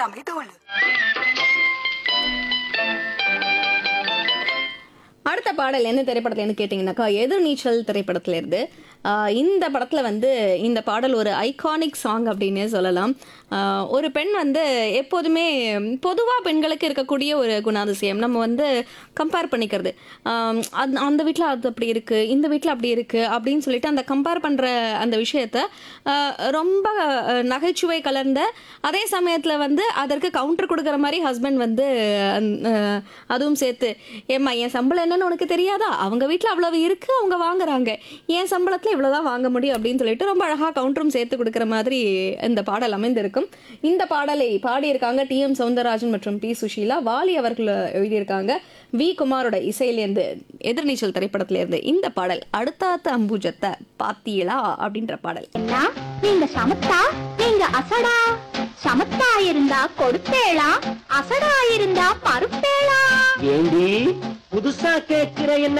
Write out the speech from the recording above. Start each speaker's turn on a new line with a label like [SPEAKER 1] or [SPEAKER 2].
[SPEAKER 1] எல்லாமே தோல்
[SPEAKER 2] அடுத்த பாடல் என்ன திரைப்படத்துலன்னு கேட்டிங்கனாக்கா எதிர்நீச்சல் திரைப்படத்துல இருந்து ஆஹ் இந்த படத்தில் வந்து இந்த பாடல் ஒரு ஐகானிக் சாங் அப்படின்னே சொல்லலாம் ஆஹ் ஒரு பெண் வந்து எப்போதுமே பொதுவாக பெண்களுக்கு இருக்கக்கூடிய ஒரு குணாதிசயம் நம்ம வந்து கம்பேர் பண்ணிக்கிறது ஆஹ் அந்த அந்த வீட்டில் அது அப்படி இருக்குது இந்த வீட்டில் அப்படி இருக்குது அப்படின்னு சொல்லிட்டு அந்த கம்பேர் பண்ணுற அந்த விஷயத்த ஆஹ் ரொம்ப ஆஹ் நகைச்சுவை கலர்ந்த அதே சமயத்தில் வந்து அதற்கு கவுண்டர் கொடுக்குற மாதிரி ஹஸ்பண்ட் வந்து ஆஹ் அதுவும் சேர்த்து ஏம்மா என் சம்பளம் என்னன்னு உனக்கு தெரியாதா அவங்க வீட்டில் அவ்வளவு இருக்கு அவங்க வாங்குறாங்க என் சம்பளத்தில் இவ்வளோதான் வாங்க முடியும் அப்படின்னு சொல்லிட்டு ரொம்ப அழகாக கவுண்டரும் சேர்த்து கொடுக்குற மாதிரி இந்த பாடல் அமைந்திருக்கும் இந்த பாடலை பாடியிருக்காங்க டி எம் சவுந்தரராஜன் மற்றும் பி சுஷீலா வாலி அவர்கள் எழுதியிருக்காங்க வி குமாரோட இசையிலேருந்து எதிர்நீச்சல் திரைப்படத்திலேருந்து இந்த பாடல் அடுத்தாத்த அம்புஜத்தை பாத்தீங்களா அப்படின்ற பாடல்
[SPEAKER 3] என்ன நீங்க சமத்தா நீங்க அசடா சமத்தா இருந்தா கொடுப்பேளா அசடா இருந்தா பருப்பேளா
[SPEAKER 4] ஏண்டி புதுசா கேக்குற என்ன